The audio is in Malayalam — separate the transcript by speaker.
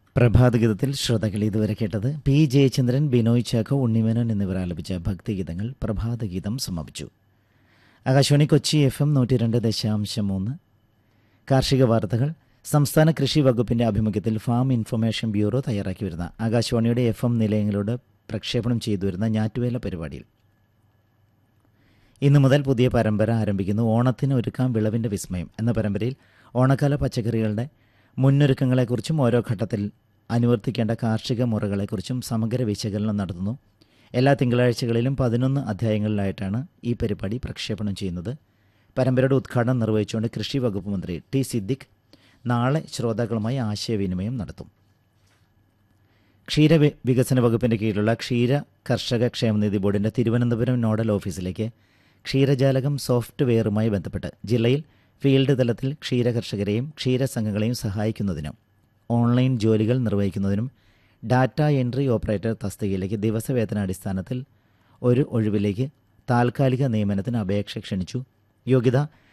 Speaker 1: പ്രഭാതഗീതത്തിൽ ശ്രോതാക്കൾ ഇതുവരെ കേട്ടത് പി ജയചന്ദ്രൻ ബിനോയ് ചാക്കോ ഉണ്ണിമേനോൻ എന്നിവർ ആലപിച്ച ഭക്തിഗീതങ്ങൾ പ്രഭാതഗീതം സമാപിച്ചു ആകാശവാണി കൊച്ചി എഫ് എം നൂറ്റി രണ്ട് ദശാംശം മൂന്ന് കാർഷിക വാർത്തകൾ സംസ്ഥാന കൃഷി വകുപ്പിന്റെ ആഭിമുഖ്യത്തിൽ ഫാം ഇൻഫർമേഷൻ ബ്യൂറോ തയ്യാറാക്കി വരുന്ന ആകാശവാണിയുടെ എഫ് എം നിലയങ്ങളോട് പ്രക്ഷേപണം ചെയ്തു വരുന്ന ഞാറ്റുവേല പരിപാടിയിൽ ഇന്നു മുതൽ പുതിയ പരമ്പര ആരംഭിക്കുന്നു ഓണത്തിന് ഒരുക്കാം വിളവിൻ്റെ വിസ്മയം എന്ന പരമ്പരയിൽ ഓണക്കാല പച്ചക്കറികളുടെ മുന്നൊരുക്കങ്ങളെക്കുറിച്ചും ഓരോ ഘട്ടത്തിൽ അനുവർത്തിക്കേണ്ട കാർഷിക മുറകളെക്കുറിച്ചും സമഗ്ര വിശകലനം നടത്തുന്നു എല്ലാ തിങ്കളാഴ്ചകളിലും പതിനൊന്ന് അധ്യായങ്ങളിലായിട്ടാണ് ഈ പരിപാടി പ്രക്ഷേപണം ചെയ്യുന്നത് പരമ്പരയുടെ ഉദ്ഘാടനം നിർവഹിച്ചുകൊണ്ട് കൃഷി വകുപ്പ് മന്ത്രി ടി സിദ്ദിഖ് നാളെ ശ്രോതാക്കളുമായി ആശയവിനിമയം നടത്തും ക്ഷീര വി- വികസന വകുപ്പിന്റെ കീഴിലുള്ള ക്ഷീര കർഷക ക്ഷേമനിധി ബോർഡിന്റെ തിരുവനന്തപുരം നോഡൽ ഓഫീസിലേക്ക് ക്ഷീരജാലകം സോഫ്റ്റ്വെയറുമായി ബന്ധപ്പെട്ട് ജില്ലയിൽ ഫീൽഡ് തലത്തിൽ ക്ഷീര കർഷകരെയും ക്ഷീരസംഘങ്ങളെയും സഹായിക്കുന്നതിനും ഓൺലൈൻ ജോലികൾ നിർവഹിക്കുന്നതിനും ഡാറ്റ എൻട്രി ഓപ്പറേറ്റർ തസ്തികയിലേക്ക് ദിവസവേതനാടിസ്ഥാനത്തിൽ ഒരു ഒഴിവിലേക്ക് താൽക്കാലിക നിയമനത്തിന് അപേക്ഷ ക്ഷണിച്ചു യോഗ്യത